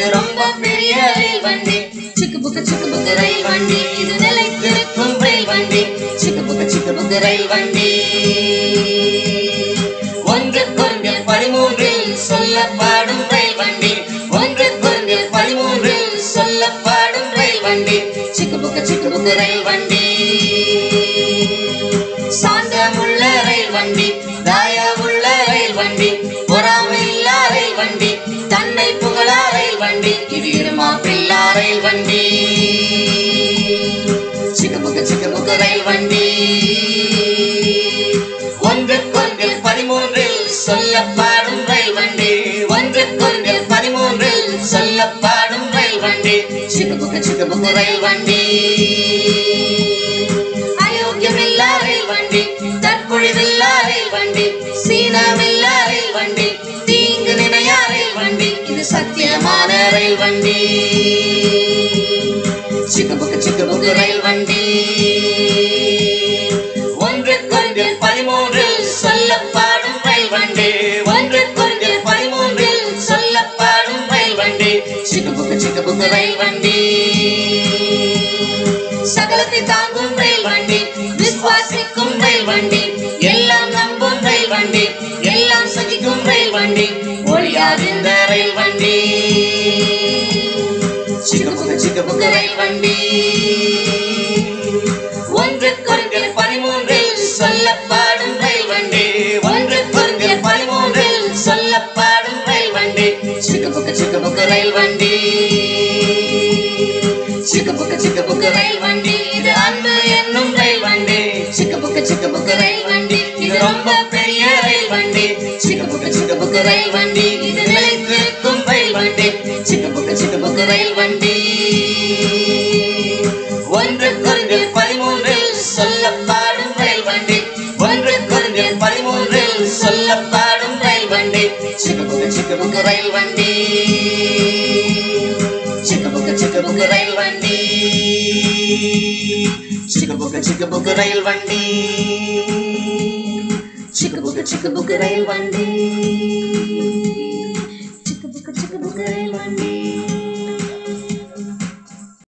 இது ரொம்ப பெரிய ரயில் வண்டி சிக்கு புக்கு சிக்கு புக்கு ரயில் வண்டி இது நிலைத்திருக்கும் ரயில் வண்டி சிக்கு புக்கு சிக்கு புக்கு ரயில் வண்டி ஒன்று கொண்டு பதிமூன்றில் சொல்லப்படும் ரயில் வண்டி ஒன்று கொண்டு பதிமூன்றில் சொல்லப்படும் ரயில் வண்டி சிக்கு புக்கு சிக்கு புக்கு ரயில் வண்டி சாந்தமுள்ள ரயில் வண்டி தாயமுள்ள ரயில் வண்டி பொறாமையில்லா ரயில் வண்டி தன்னை புகழா ரயில் வண்டி இது இருமா பில்லா ரயில் வண்டி சிக்கபுக்கு சிக்கபுக்கு ரயில் வண்டி ஒன்று கொண்டு பதிமூன்றில் சொல்லப்படும் ரயில் வண்டி ஒன்று கொண்டு பதிமூன்றில் சொல்லப்படும் ரயில் வண்டி சிக்கபுக்கு சிக்கபுக்கு ரயில் வண்டி அயோக்கியமில்லா ரயில் வண்டி தற்பொழிவில்லா ரயில் வண்டி சீனமில்லா ரயில் வண்டி தீங்கு நினையா ரயில் வண்டி இது சத்தியமான ரயில் வண்டி சிக்கபுக்கு சிக்கபுக்கு ரயில் வண்டி ஒன்று கொண்டு பதிமூன்றில் சொல்லப்படும் ரயில் வண்டி ஒன்று கொண்டு பதிமூன்றில் சொல்லப்படும் ரயில் வண்டி சிக்கபுக்கு சிக்கபுக்கு ரயில் வண்டி சகலத்தை தாங்கும் ரயில் வண்டி விசுவாசிக்கும் ரயில் வண்டி எல்லாம் நம்பும் ரயில் வண்டி எல்லாம் சகிக்கும் ரயில் வண்டி ஒழியாது இந்த ரயில் வண்டி சிக்கபுக்கு சிக்கபுக்கு ரயில் வண்டி ஒன்று கொண்டு பதிமூன்றில் சொல்லப்படும் ரயில் வண்டி ஒன்று கொண்டு பதிமூன்றில் சொல்லப்படும் ரயில் வண்டி சிக்கபுக்கு சிக்கபுக்கு ரயில் வண்டி சிக்கபுக்கு சிக்கபுக்கு ரயில் வண்டி இது அன்பு என்னும் ரயில் வண்டி சிக்கபுக்கு சிக்கபுக்கு ரயில் வண்டி இது ரொம்ப பெரிய ரயில் வண்டி சிக்கபுக்கு சிக்கபுக்கு ரயில் வண்டி இது நிலைத்திருக்கும் ரயில் வண்டி சிக்கபுக்கு சிக்கபுக்கு ரயில் வண்டி ஒன்று கொண்டு பதிமூன்றில் சொல்லப்படும் ரயில் வண்டி ஒன்று கொண்டு பதிமூன்றில் சொல்லப்படும் ரயில் வண்டி சிக்கபுக்கு சிக்கபுக்கு ரயில் வண்டி சிக்கபுக்கு சிக்கபுக்கு ரயில் வண்டி சிக்கபுக்கு சிக்கபுக்கு ரயில் வண்டி சிக்கபுக்கு சிக்கபுக்கு ரயில் வண்டி சிக்கபுக்கு சிக்கபுக்கு ரயில் வண்டி